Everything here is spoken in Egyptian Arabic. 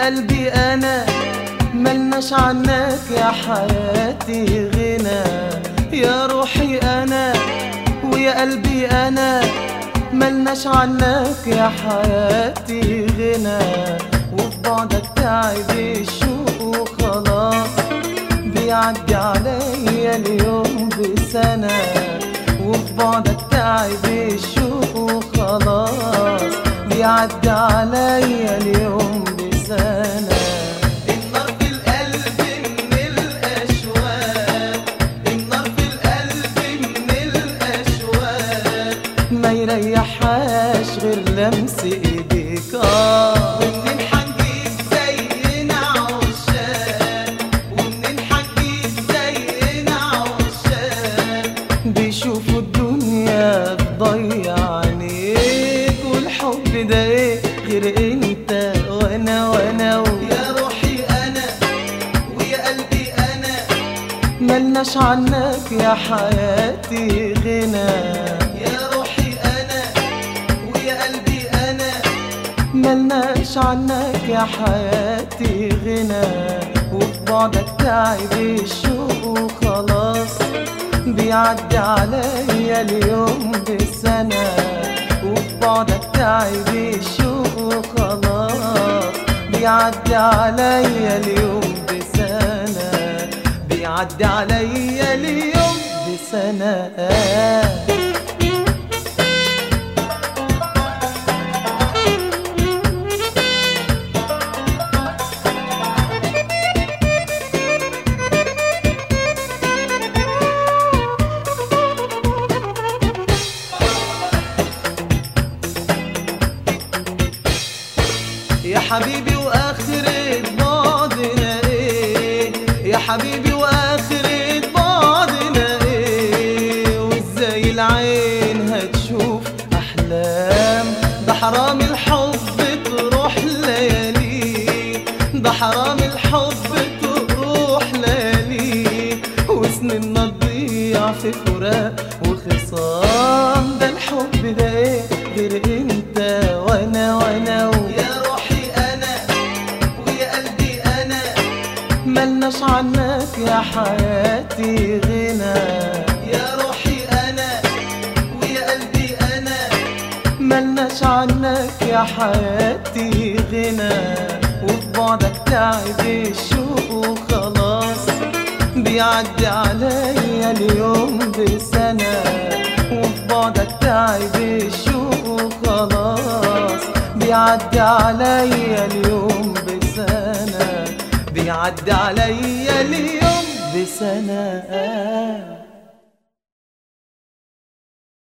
قلبي انا ملناش عنك يا حياتي غنى يا روحي انا ويا قلبي انا ملناش عنك يا حياتي غنى وفي بعدك تعب الشوق وخلاص بيعدي عليا اليوم بسنة وفي بعدك تعب الشوق وخلاص بيعدي عليا اليوم بسنة النار في القلب من الأشواق النار في القلب من الأشواق ما يريحهاش غير لمس ايديك اه ومنين حنجيب زينا عشاق ومنين حنجيب زينا عشاق بيشوفوا الدنيا تضيع عينيك والحب ده ايه غير انت وانا وانا يا روحي انا ويا قلبي انا ملناش عنك يا حياتي غنى يا روحي انا ويا قلبي انا ملناش عنك يا حياتي غنى وفي بعدك تعب الشوق وخلاص بيعدي عليا اليوم بسنة وفي بعدك تعب الشوق وخلاص بيعدي عليا اليوم بسنة بيعدي عليا اليوم بسنة يا حبيبي واخرة بعدنا ايه يا حبيبي واخرة بعدنا ايه وازاي العين هتشوف احلام ده حرام الحب تروح ليالي ده حرام الحب تروح ليالي وسننا تضيع في فراق وخصام ده الحب ده ايه غير انت وانا وانا يا روحي انا ويا قلبي انا ملناش عنك يا حياتي غنى يا روحي انا ويا قلبي انا ملناش عنك يا حياتي غنى وفي بعدك تعب الشوق وخلاص بيعدي عليا اليوم بسنة وفي بعدك تعب الشوق وخلاص بيعدي عليا اليوم بسنة بيعدي عليا اليوم بسنة